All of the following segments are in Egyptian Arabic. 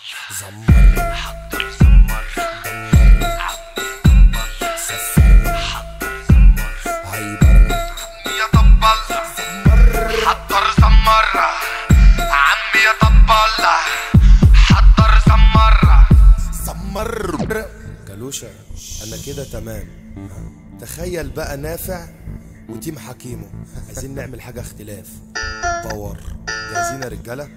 زمر حضر زمر دمر عمي طبل سفر حضر زمر هيبر يا طبل حضر زمر عمي يا طبل حضر زمر زمر كالوشة انا كده تمام تخيل بقى نافع وتيم حكيمه عايزين نعمل حاجة اختلاف باور جاهزين يا رجالة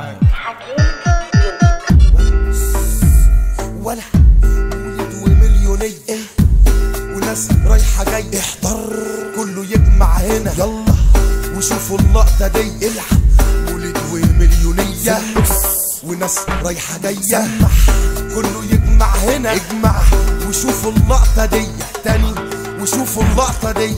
ولا ولد ومليونية وناس رايحة جاية احضر كله يجمع هنا يلا وشوفوا اللقطة دي العب ولد ومليونية وناس رايحة جاية كله يجمع هنا اجمع وشوفوا اللقطة دي تاني وشوفوا اللقطة دي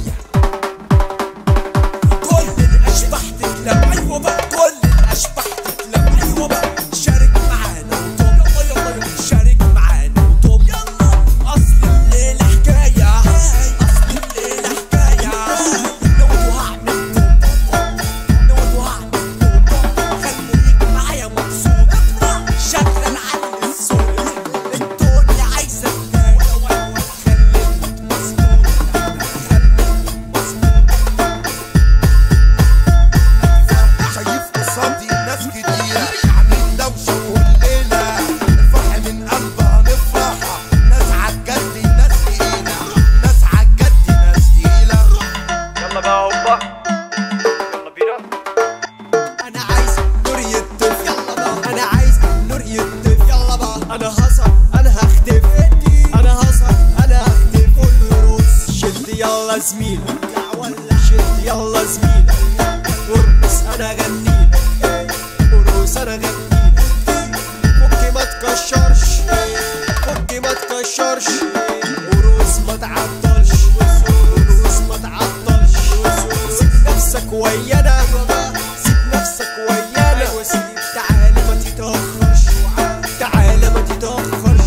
كل الاشباح تتلم ايوه بقى كل الاشباح تتلم ايوه بقى شارك معانا وطب يلا يلا يلا شارك معانا وطب يلا اصل الليله حكايه اصل الليله حكايه نود وهعمل طب نود وهعمل طب خليك معايا مبسوط شغل على الصوت الدنيا عايزه حكايه خليك مظبوط خليك مظبوط شايف قصادي ناس كتيرة عاملين دوشة كلنا الفرح من قلبها نفرح ناس عالجد ناس تقيلة ناس عالجد ناس تقيلة يلا بقى هوبا يلا بينا انا عايز نور يطف يلا بقى انا عايز نور يطف يلا بقى انا هصل انا هختف انا هصل انا هختف كله يرقص شد يلا زميل شد يلا زميل ارقص انا غنيل ارقص انا غنيل فكي ما تكشرش فكي ما تكشرش ورقص ما تعطلش ورقص ما تعطلش سيب نفسك ويانا سيب نفسك ويانا تعالى ما تتأخرش تعالى ما تتأخرش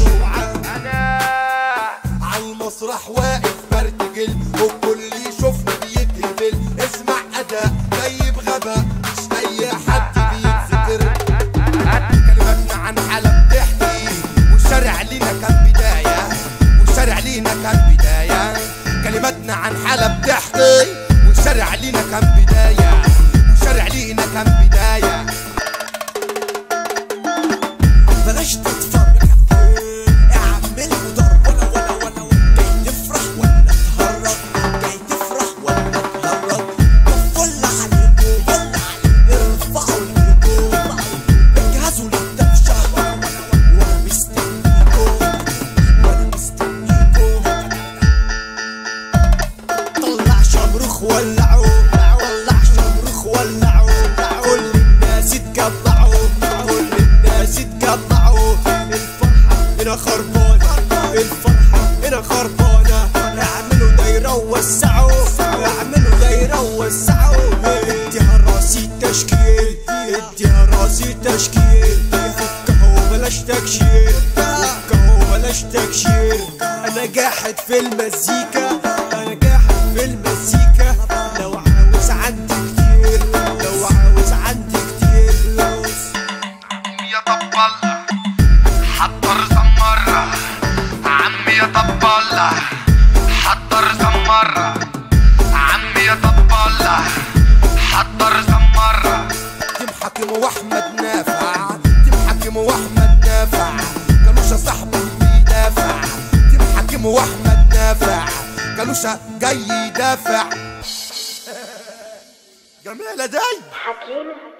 عالمسرح واقف برتجل والكل يشوفني بيتهبل اسمع اداء جايب غباء مش اي حد بيتذكر كلماتنا عن حالة بتحكي والشارع لينا كان بداية والشارع لينا كان بداية كلماتنا عن حالة بتحكي والشارع لينا كان بداية والشارع لينا كان بداية بلاش تتفرج اعمل ضرب ولا ولا ولا ولا جاي تفرح ولا تهرب جاي تفرح ولا تهرب فل عليكم فل عليكم ارفعوا ايديكم اجهزوا للدفشة وانا مستنيكم وانا مستنيكم طلع شمروخ ولعوه طلع شمروخ ولعوه كل الناس اتجمعوا كل الناس اتجمعوا الفرحة هنا خربانة الفرحة هنا خربانة اعملوا دايرة ووسعوا اعملوا دايرة ووسعوا اديها راسي تشكيل اديها راسي تشكيل فكها وبلاش تكشير فكها وبلاش تكشير انا جاحد في المزيكا انا جاحد في المزيكا لو عاوز عندي كتير لو عاوز عندي كتير يا طبل حضر زمر عمي يا طبل حضر زمر عمي يا طبل حضر زمر تيم حكيم واحمد نافع تيم حكيم واحمد نافع كانوشا صاحبه بيدافع تيم حكيم واحمد نافع كانوشا جاي يدافع جميلة داي حكيم